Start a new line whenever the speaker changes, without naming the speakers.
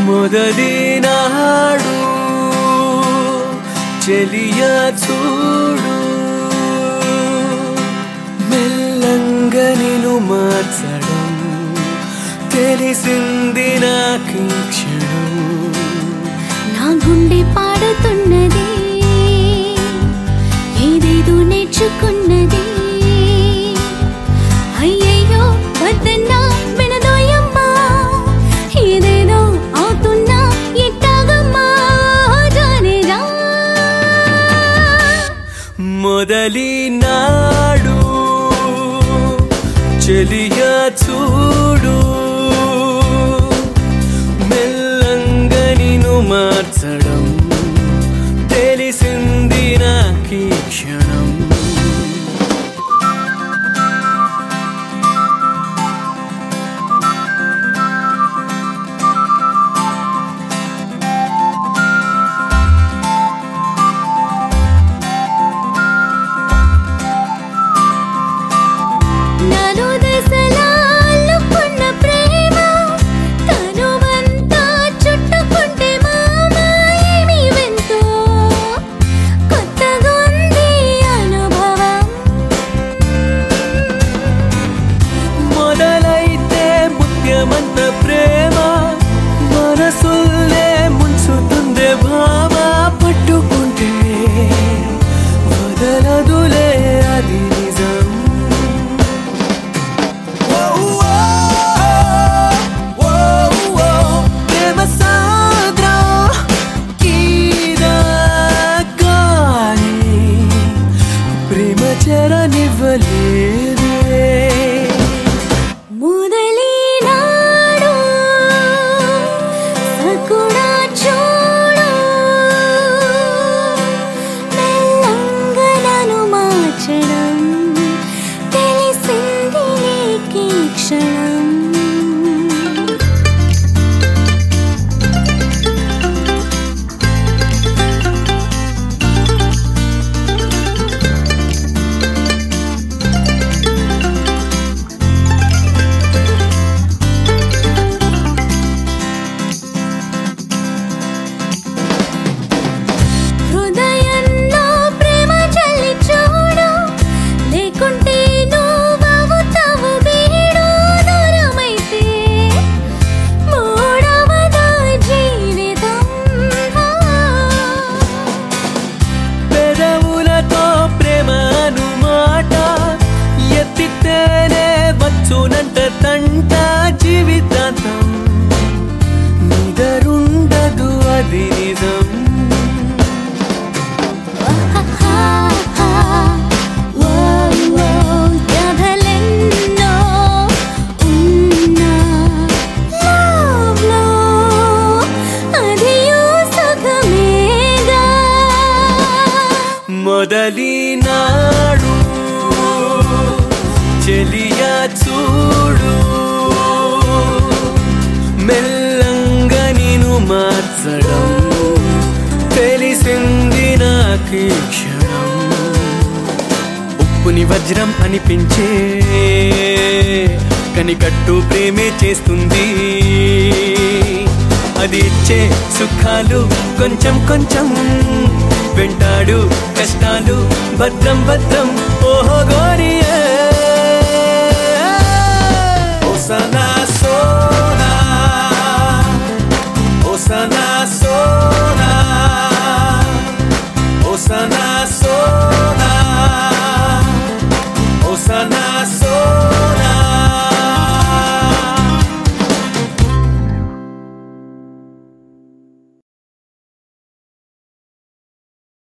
మొదటి నాడు చెలియా చూడు మెల్లంగా నిన్ను మార్చడం తెలిసింది నాకు ఈ క్షణం
నా గుండె పాడుతున్నది ఏదేదో నేర్చుకున్నది అయ్యయ్యో వద్దన్నా వినదోయమ్మా ఏదేదో అవుతున్నా ఎట్టాగమ్మా జానేరా
మొదలి నాడు చెలియా చూడు మెల్లంగా నిన్ను మార్చడం తెలిసింది నాకీ క్షణం
నాలో దశలా అల్లుకున్న ప్రేమ తనువంతా చుట్టుకుంటే మామ ఏమి వింతో కొత్తగా ఉంది అనుభవం
మొదలైతే ముత్యమంత ప్రేమ మనసుల్లే ముంచుతుందే భావ పట్టుకుంటే వదలదులే అది నిజం ఓ, ఓ, ఓ, ఓ, ప్రేమ సాగరం కీలకాలి. ప్రేమ చెరనివ్వలేదే
మొదలి నాడు సకుడా చూడు మెల్లంగా నన్ను మార్చడం తెలిసింది నీకీ క్షణం హృదయంలో ప్రేమ చల్లి చూడు లేకుంటే నువ్వవుతావు వీడు దూరమైతే మూడవదా జీవితం
పెదవులతో ప్రేమ మాట ఎత్తితేనే వచ్చునంట తంట జీవితాంతం నిదరుండదు అది నిజం
కథలెన్నో ఉన్నా లవ్లో అదియో సుఖమేగా
మొదలి నాడు చెలియా చూడు మెల్లంగా నేను మార్చడం తెలిసింది నాకు ఈ క్షణం ఉప్పుని వజ్రం అనిపించే కనికట్టు ప్రేమే చేస్తుంది అది ఇచ్చే సుఖాలు కొంచెం కొంచెం వెంటాడు కష్టాలు భద్రం భద్రం ఓహో గోరియే ఓసనా సోనా ఓసనా సోనా ఓసనా సోనా